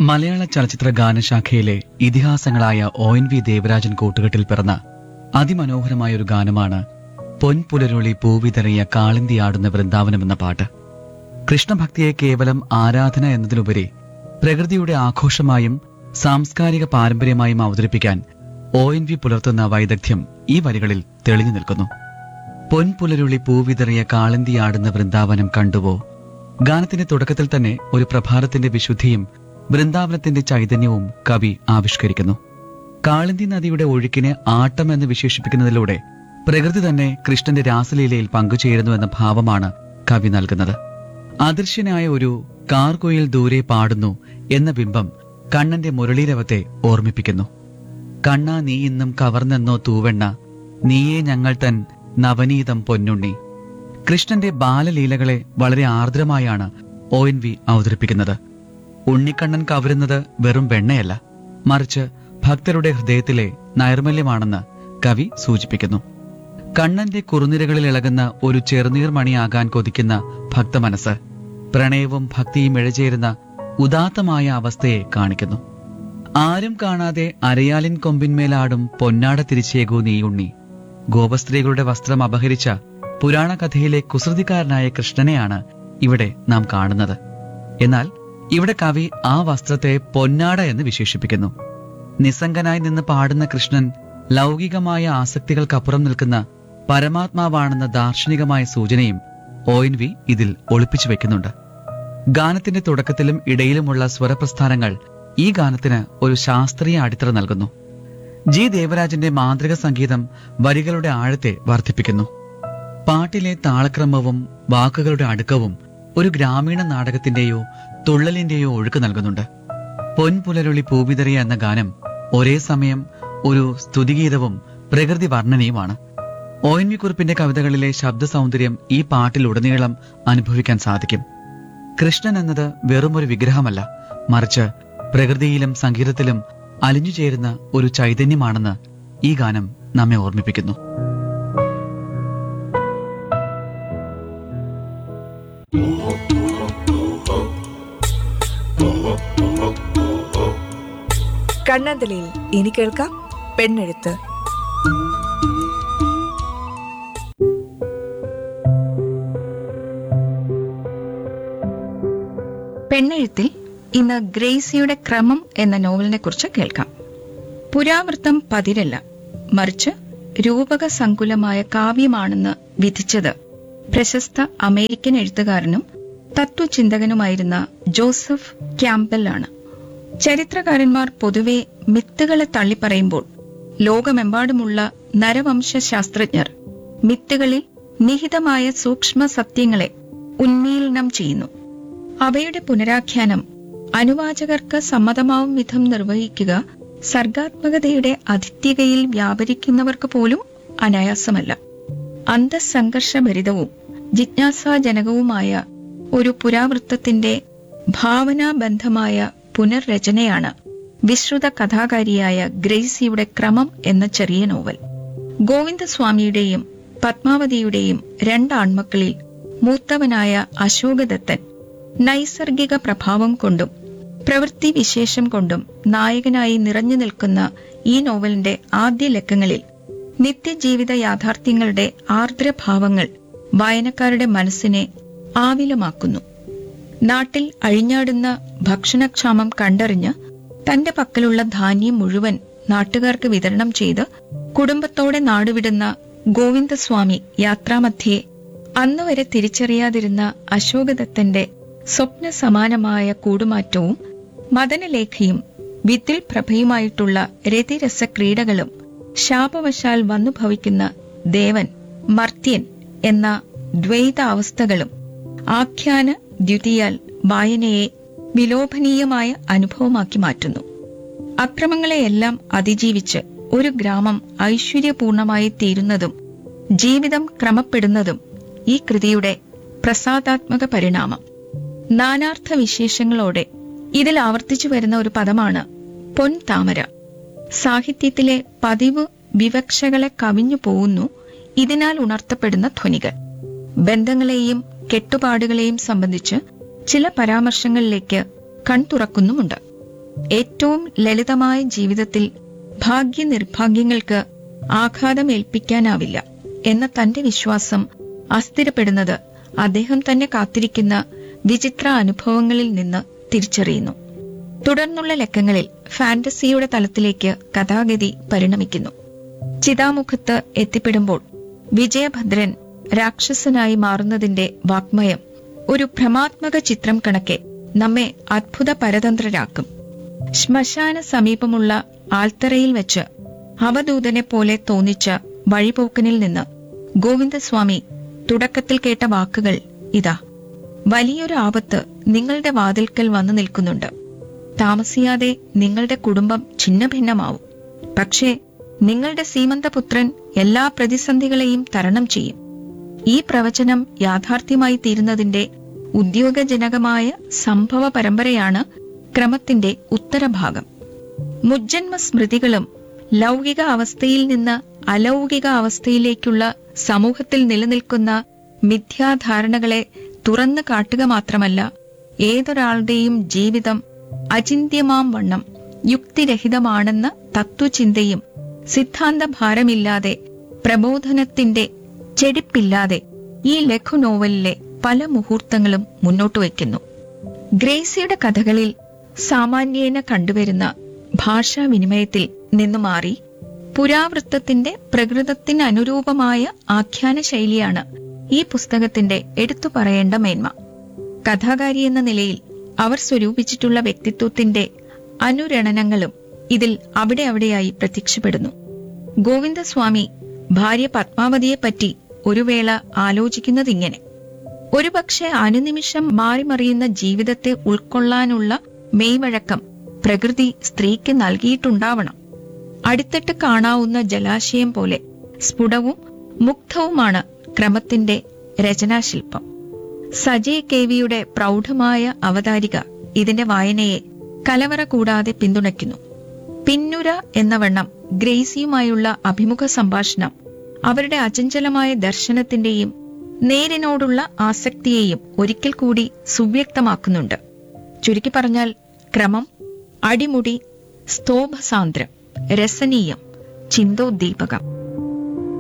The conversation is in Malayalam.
മലയാള ചലച്ചിത്ര ഗാനശാഖയിലെ ഇതിഹാസങ്ങളായ ഒ എൻ വി ദേവരാജൻ കൂട്ടുകെട്ടിൽ പിറന്ന അതിമനോഹരമായ ഒരു ഗാനമാണ് പൊൻപുലരുളി പൂവിതറിയ കാളിന്തിയാടുന്ന വൃന്ദാവനം എന്ന പാട്ട് കൃഷ്ണഭക്തിയെ കേവലം ആരാധന എന്നതിലുപരി പ്രകൃതിയുടെ ആഘോഷമായും സാംസ്കാരിക പാരമ്പര്യമായും അവതരിപ്പിക്കാൻ ഒ എൻ വി പുലർത്തുന്ന വൈദഗ്ധ്യം ഈ വരികളിൽ തെളിഞ്ഞു നിൽക്കുന്നു പൊൻപുലരുളി പൂവിതറിയ കാളിന്തിയാടുന്ന വൃന്ദാവനം കണ്ടുവോ ഗാനത്തിന്റെ തുടക്കത്തിൽ തന്നെ ഒരു പ്രഭാതത്തിന്റെ വിശുദ്ധിയും വൃന്ദാവനത്തിന്റെ ചൈതന്യവും കവി ആവിഷ്കരിക്കുന്നു കാളിന്തി നദിയുടെ ഒഴുക്കിനെ ആട്ടം എന്ന് വിശേഷിപ്പിക്കുന്നതിലൂടെ പ്രകൃതി തന്നെ കൃഷ്ണന്റെ രാസലീലയിൽ പങ്കുചേരുന്നു എന്ന ഭാവമാണ് കവി നൽകുന്നത് അദൃശ്യനായ ഒരു കാർകൊയിൽ ദൂരെ പാടുന്നു എന്ന ബിംബം കണ്ണന്റെ മുരളീരവത്തെ ഓർമ്മിപ്പിക്കുന്നു കണ്ണാ നീ ഇന്നും കവർന്നെന്നോ തൂവെണ്ണ നീയേ ഞങ്ങൾ തൻ നവനീതം പൊന്നുണ്ണി കൃഷ്ണന്റെ ബാലലീലകളെ വളരെ ആർദ്രമായാണ് ഒ എൻ വി അവതരിപ്പിക്കുന്നത് ഉണ്ണിക്കണ്ണൻ കവരുന്നത് വെറും വെണ്ണയല്ല മറിച്ച് ഭക്തരുടെ ഹൃദയത്തിലെ നൈർമല്യമാണെന്ന് കവി സൂചിപ്പിക്കുന്നു കണ്ണന്റെ കുറുനിരകളിൽ ഇളകുന്ന ഒരു ചെറുനീർമണിയാകാൻ കൊതിക്കുന്ന ഭക്തമനസ്സ് പ്രണയവും ഭക്തിയും ഇഴചേരുന്ന ഉദാത്തമായ അവസ്ഥയെ കാണിക്കുന്നു ആരും കാണാതെ അരയാലിൻ കൊമ്പിന്മേലാടും പൊന്നാട തിരിച്ചേകൂ നീ ഉണ്ണി ഗോപസ്ത്രീകളുടെ വസ്ത്രം അപഹരിച്ച പുരാണ കഥയിലെ കുസൃതിക്കാരനായ കൃഷ്ണനെയാണ് ഇവിടെ നാം കാണുന്നത് എന്നാൽ ഇവിടെ കവി ആ വസ്ത്രത്തെ പൊന്നാട എന്ന് വിശേഷിപ്പിക്കുന്നു നിസ്സംഗനായി നിന്ന് പാടുന്ന കൃഷ്ണൻ ലൗകികമായ ആസക്തികൾക്കപ്പുറം നിൽക്കുന്ന പരമാത്മാവാണെന്ന ദാർശനികമായ സൂചനയും ഒ എൻ വി ഇതിൽ ഒളിപ്പിച്ചു വെക്കുന്നുണ്ട് ഗാനത്തിന്റെ തുടക്കത്തിലും ഇടയിലുമുള്ള സ്വരപ്രസ്ഥാനങ്ങൾ ഈ ഗാനത്തിന് ഒരു ശാസ്ത്രീയ അടിത്തറ നൽകുന്നു ജി ദേവരാജന്റെ മാന്ത്രിക സംഗീതം വരികളുടെ ആഴത്തെ വർദ്ധിപ്പിക്കുന്നു പാട്ടിലെ താളക്രമവും വാക്കുകളുടെ അടുക്കവും ഒരു ഗ്രാമീണ നാടകത്തിന്റെയോ തുള്ളലിന്റെയോ ഒഴുക്ക് നൽകുന്നുണ്ട് പൊൻപുലരുളി പൂവിതറിയ എന്ന ഗാനം ഒരേ സമയം ഒരു സ്തുതിഗീതവും പ്രകൃതി വർണ്ണനയുമാണ് ഒ എൻ വി കുറിപ്പിന്റെ കവിതകളിലെ ശബ്ദ സൗന്ദര്യം ഈ പാട്ടിലുടനീളം അനുഭവിക്കാൻ സാധിക്കും കൃഷ്ണൻ എന്നത് വെറുമൊരു വിഗ്രഹമല്ല മറിച്ച് പ്രകൃതിയിലും സംഗീതത്തിലും അലിഞ്ഞുചേരുന്ന ഒരു ചൈതന്യമാണെന്ന് ഈ ഗാനം നമ്മെ ഓർമ്മിപ്പിക്കുന്നു കണ്ണന്തലയിൽ ഇനി കേൾക്കാം പെണ്ണെഴുത്ത് പെണ്ണെഴുത്തിൽ ഇന്ന് ഗ്രേസിയുടെ ക്രമം എന്ന നോവലിനെ കുറിച്ച് കേൾക്കാം പുരാവൃത്തം പതിരല്ല മറിച്ച് രൂപക സങ്കുലമായ കാവ്യമാണെന്ന് വിധിച്ചത് പ്രശസ്ത അമേരിക്കൻ എഴുത്തുകാരനും തത്വചിന്തകനുമായിരുന്ന ജോസഫ് ക്യാമ്പലാണ് ചരിത്രകാരന്മാർ പൊതുവെ മിത്തുകളെ തള്ളിപ്പറയുമ്പോൾ ലോകമെമ്പാടുമുള്ള നരവംശ ശാസ്ത്രജ്ഞർ മിത്തുകളിൽ നിഹിതമായ സൂക്ഷ്മ സത്യങ്ങളെ ഉന്മീലനം ചെയ്യുന്നു അവയുടെ പുനരാഖ്യാനം അനുവാചകർക്ക് സമ്മതമാവും വിധം നിർവഹിക്കുക സർഗാത്മകതയുടെ അതിഥ്യകയിൽ വ്യാപരിക്കുന്നവർക്ക് പോലും അനായാസമല്ല അന്തസംഘർഷഭരിതവും ജിജ്ഞാസാജനകവുമായ ഒരു പുരാവൃത്തത്തിന്റെ ഭാവനാബന്ധമായ പുനർരചനയാണ് വിശ്രുത കഥാകാരിയായ ഗ്രേസിയുടെ ക്രമം എന്ന ചെറിയ നോവൽ ഗോവിന്ദസ്വാമിയുടെയും പത്മാവതിയുടെയും രണ്ട് ആൺമക്കളിൽ മൂത്തവനായ അശോകദത്തൻ നൈസർഗിക പ്രഭാവം കൊണ്ടും പ്രവൃത്തി വിശേഷം കൊണ്ടും നായകനായി നിറഞ്ഞു നിൽക്കുന്ന ഈ നോവലിന്റെ ആദ്യ ലക്കങ്ങളിൽ നിത്യജീവിത യാഥാർത്ഥ്യങ്ങളുടെ ആർദ്രഭാവങ്ങൾ വായനക്കാരുടെ മനസ്സിനെ ആവിലമാക്കുന്നു നാട്ടിൽ അഴിഞ്ഞാടുന്ന ഭക്ഷണക്ഷാമം കണ്ടറിഞ്ഞ് തന്റെ പക്കലുള്ള ധാന്യം മുഴുവൻ നാട്ടുകാർക്ക് വിതരണം ചെയ്ത് കുടുംബത്തോടെ നാടുവിടുന്ന ഗോവിന്ദസ്വാമി യാത്രാമധ്യേ അന്നുവരെ തിരിച്ചറിയാതിരുന്ന അശോകദത്തന്റെ സ്വപ്ന സമാനമായ കൂടുമാറ്റവും മദനലേഖയും വിത്തിൽ പ്രഭയുമായിട്ടുള്ള രതിരസ ക്രീഡകളും ശാപവശാൽ വന്നു ഭവിക്കുന്ന ദേവൻ മർത്യൻ എന്ന ദ്വൈതാവസ്ഥകളും ആഖ്യാന ദ്യുതിയാൽ വായനയെ വിലോഭനീയമായ അനുഭവമാക്കി മാറ്റുന്നു അക്രമങ്ങളെയെല്ലാം അതിജീവിച്ച് ഒരു ഗ്രാമം ഐശ്വര്യപൂർണമായി തീരുന്നതും ജീവിതം ക്രമപ്പെടുന്നതും ഈ കൃതിയുടെ പ്രസാദാത്മക പരിണാമം നാനാർത്ഥ വിശേഷങ്ങളോടെ ഇതിൽ ആവർത്തിച്ചു വരുന്ന ഒരു പദമാണ് പൊൻ താമര സാഹിത്യത്തിലെ പതിവ് വിവക്ഷകളെ കവിഞ്ഞു പോകുന്നു ഇതിനാൽ ഉണർത്തപ്പെടുന്ന ധ്വനികൾ ബന്ധങ്ങളെയും കെട്ടുപാടുകളെയും സംബന്ധിച്ച് ചില പരാമർശങ്ങളിലേക്ക് കൺതുറക്കുന്നുമുണ്ട് ഏറ്റവും ലളിതമായ ജീവിതത്തിൽ ഭാഗ്യനിർഭാഗ്യങ്ങൾക്ക് ആഘാതമേൽപ്പിക്കാനാവില്ല എന്ന തന്റെ വിശ്വാസം അസ്ഥിരപ്പെടുന്നത് അദ്ദേഹം തന്നെ കാത്തിരിക്കുന്ന വിചിത്ര അനുഭവങ്ങളിൽ നിന്ന് തിരിച്ചറിയുന്നു തുടർന്നുള്ള ലക്കങ്ങളിൽ ഫാന്റസിയുടെ തലത്തിലേക്ക് കഥാഗതി പരിണമിക്കുന്നു ചിതാമുഖത്ത് എത്തിപ്പെടുമ്പോൾ വിജയഭദ്രൻ രാക്ഷസനായി മാറുന്നതിന്റെ വാഗ്മയം ഒരു ഭ്രമാത്മക ചിത്രം കണക്കെ നമ്മെ അത്ഭുത പരതന്ത്രരാക്കും ശ്മശാന സമീപമുള്ള ആൽത്തറയിൽ വെച്ച് അവധൂതനെ പോലെ തോന്നിച്ച വഴിപോക്കനിൽ നിന്ന് ഗോവിന്ദസ്വാമി തുടക്കത്തിൽ കേട്ട വാക്കുകൾ ഇതാ വലിയൊരു ആപത്ത് നിങ്ങളുടെ വാതിൽക്കൽ വന്നു നിൽക്കുന്നുണ്ട് താമസിയാതെ നിങ്ങളുടെ കുടുംബം ഛിന്നഭിന്നമാവും പക്ഷേ നിങ്ങളുടെ സീമന്തപുത്രൻ എല്ലാ പ്രതിസന്ധികളെയും തരണം ചെയ്യും ഈ പ്രവചനം യാഥാർത്ഥ്യമായി തീരുന്നതിന്റെ ഉദ്യോഗജനകമായ സംഭവ പരമ്പരയാണ് ക്രമത്തിന്റെ ഉത്തരഭാഗം മുജ്ജന്മ സ്മൃതികളും ലൗകിക അവസ്ഥയിൽ നിന്ന് അലൗകിക അവസ്ഥയിലേക്കുള്ള സമൂഹത്തിൽ നിലനിൽക്കുന്ന മിഥ്യാധാരണകളെ തുറന്നു കാട്ടുക മാത്രമല്ല ഏതൊരാളുടെയും ജീവിതം അചിന്യമാം വണ്ണം യുക്തിരഹിതമാണെന്ന തത്വചിന്തയും സിദ്ധാന്ത ഭാരമില്ലാതെ പ്രബോധനത്തിന്റെ ചെടിപ്പില്ലാതെ ഈ ലഘു നോവലിലെ പല മുഹൂർത്തങ്ങളും മുന്നോട്ട് വയ്ക്കുന്നു ഗ്രേസിയുടെ കഥകളിൽ സാമാന്യേന കണ്ടുവരുന്ന ഭാഷാവിനിമയത്തിൽ നിന്നു മാറി പുരാവൃത്തത്തിന്റെ പ്രകൃതത്തിനനുരൂപമായ ആഖ്യാന ശൈലിയാണ് ഈ പുസ്തകത്തിന്റെ എടുത്തു പറയേണ്ട മേന്മ കഥാകാരി എന്ന നിലയിൽ അവർ സ്വരൂപിച്ചിട്ടുള്ള വ്യക്തിത്വത്തിന്റെ അനുരണനങ്ങളും ഇതിൽ അവിടെ അവിടെയായി പ്രത്യക്ഷപ്പെടുന്നു ഗോവിന്ദസ്വാമി ഭാര്യ പത്മാവതിയെപ്പറ്റി ഒരു വേള ആലോചിക്കുന്നതിങ്ങനെ ഒരുപക്ഷെ അനുനിമിഷം മാറിമറിയുന്ന ജീവിതത്തെ ഉൾക്കൊള്ളാനുള്ള മെയ്വഴക്കം പ്രകൃതി സ്ത്രീക്ക് നൽകിയിട്ടുണ്ടാവണം അടിത്തട്ട് കാണാവുന്ന ജലാശയം പോലെ സ്ഫുടവും മുഗ്ധവുമാണ് ക്രമത്തിന്റെ രചനാശില്പം സജയ് കേവിയുടെ പ്രൗഢമായ അവതാരിക ഇതിന്റെ വായനയെ കലവറ കൂടാതെ പിന്തുണയ്ക്കുന്നു പിന്നുര എന്ന വണ്ണം ഗ്രേസിയുമായുള്ള അഭിമുഖ സംഭാഷണം അവരുടെ അചഞ്ചലമായ ദർശനത്തിന്റെയും നേരിനോടുള്ള ആസക്തിയെയും ഒരിക്കൽ കൂടി സുവ്യക്തമാക്കുന്നുണ്ട് ചുരുക്കി പറഞ്ഞാൽ ക്രമം അടിമുടി സ്തോഭസാന്ദ്രം രസനീയം ചിന്തോദ്ദീപകം